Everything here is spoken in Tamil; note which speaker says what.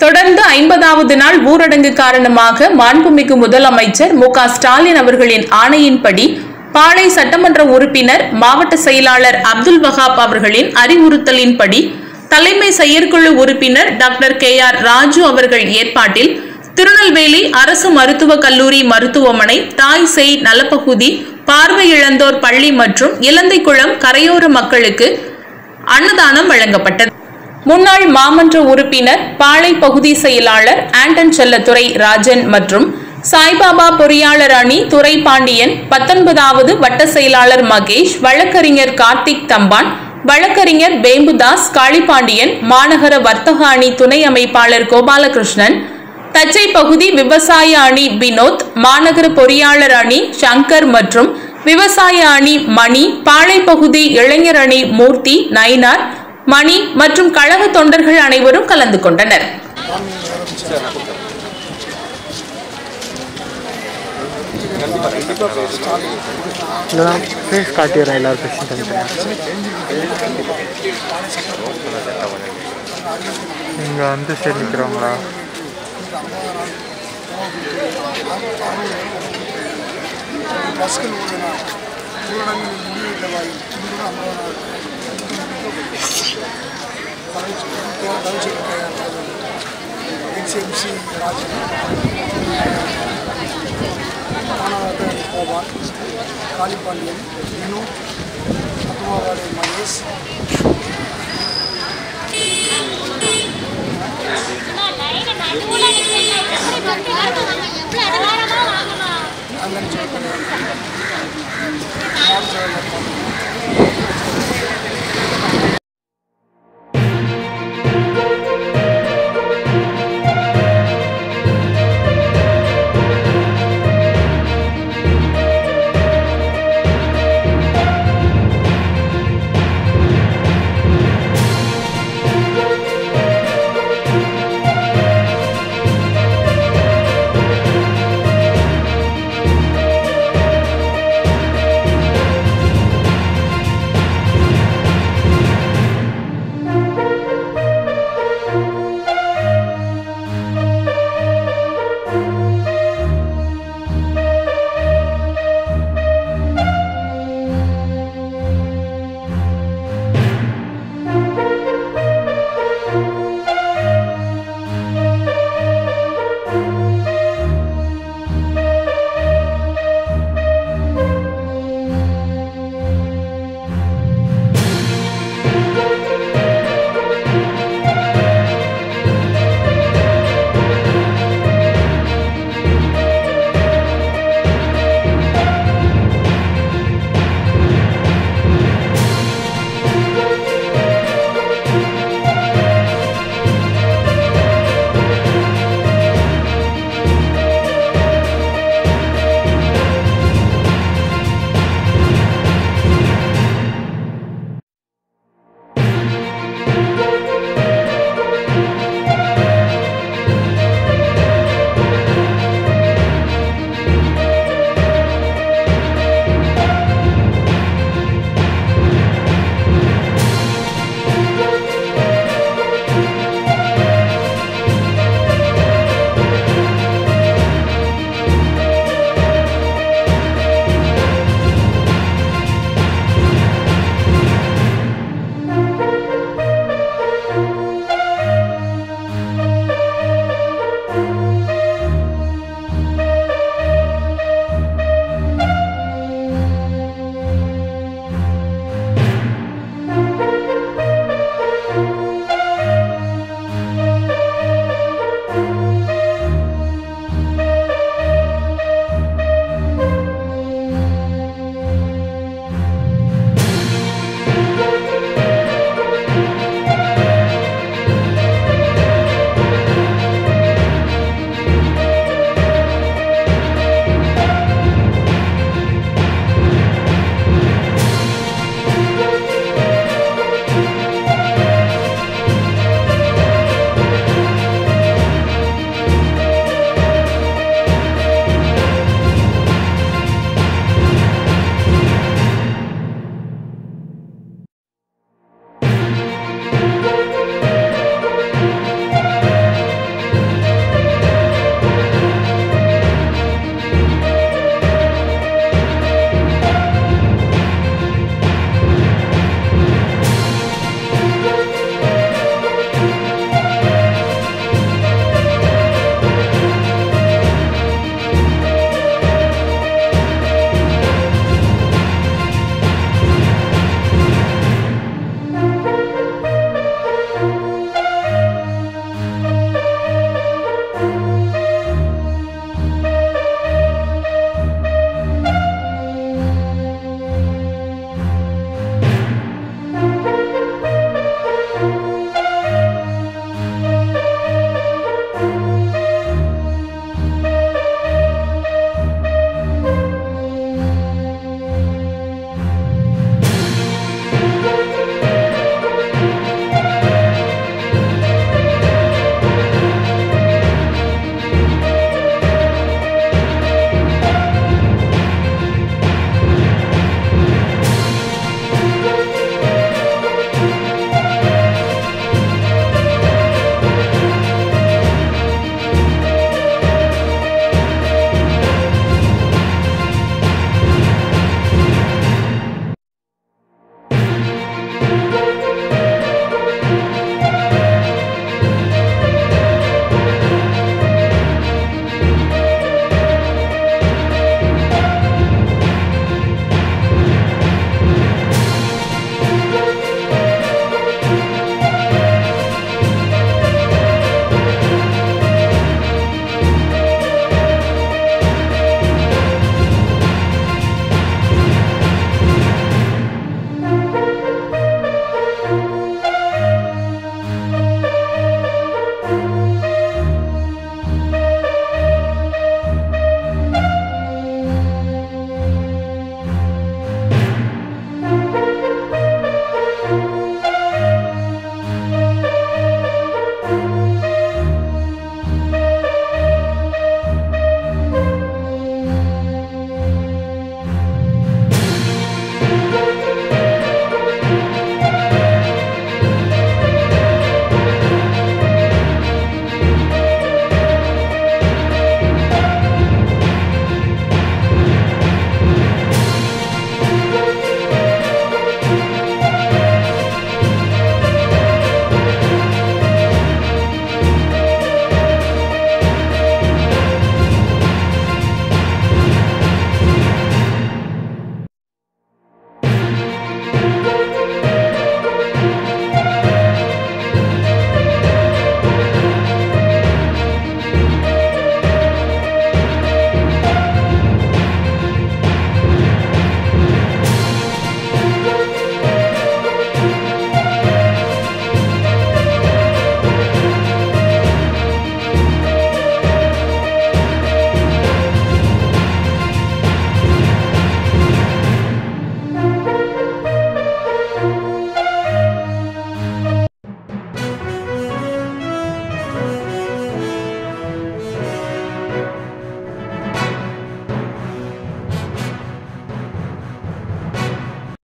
Speaker 1: தொடர்ந்து ஐம்பதாவது நாள் ஊரடங்கு காரணமாக மாண்புமிகு முதலமைச்சர் மு க ஸ்டாலின் அவர்களின் ஆணையின்படி பாளை சட்டமன்ற உறுப்பினர் மாவட்ட செயலாளர் அப்துல் வஹாப் அவர்களின் அறிவுறுத்தலின்படி தலைமை செயற்குழு உறுப்பினர் டாக்டர் கே ஆர் ராஜு அவர்கள் ஏற்பாட்டில் திருநெல்வேலி அரசு மருத்துவக் கல்லூரி மருத்துவமனை தாய் சேய் நலப்பகுதி பார்வை இழந்தோர் பள்ளி மற்றும் இலந்தைக்குளம் கரையோர மக்களுக்கு அன்னதானம் வழங்கப்பட்டது முன்னாள் மாமன்ற உறுப்பினர் பாளை பகுதி செயலாளர் ஆண்டன் செல்லத்துறை ராஜன் மற்றும் சாய்பாபா பொறியாளர் அணி துரை பாண்டியன் பத்தொன்பதாவது வட்ட செயலாளர் மகேஷ் வழக்கறிஞர் கார்த்திக் தம்பான் வழக்கறிஞர் வேம்புதாஸ் காளிபாண்டியன் மாநகர வர்த்தக அணி துணை அமைப்பாளர் கோபாலகிருஷ்ணன் தச்சை பகுதி விவசாய அணி வினோத் மாநகர பொறியாளர் அணி சங்கர் மற்றும் விவசாய அணி மணி பாளை பகுதி இளைஞர் அணி மூர்த்தி நயினார் மணி மற்றும் கழக தொண்டர்கள் அனைவரும் கலந்து கொண்டனர்
Speaker 2: இல்லை நான் ஃபேஸ் காட்டிடுறேன் எல்லாரும் ஃபேஸும் தனித்தனியாக இங்கே வந்து சரி நிற்கிறவங்களா
Speaker 3: பஸ்கள் ஓடுனா ஊரடங்கு முடிவிட்டவாய் இன்று ஐம்பது நாள் தலைச்செயலர் எக்ஸ்எம்சி ராஜன் மாணவர்கள் கோபால் காளிபாண்டியன் வினோத் அத்துமாவாடி மகேஷ்
Speaker 4: வாங்கலாம்
Speaker 3: அண்ணன் சொல்லி மாவட்ட செயலர்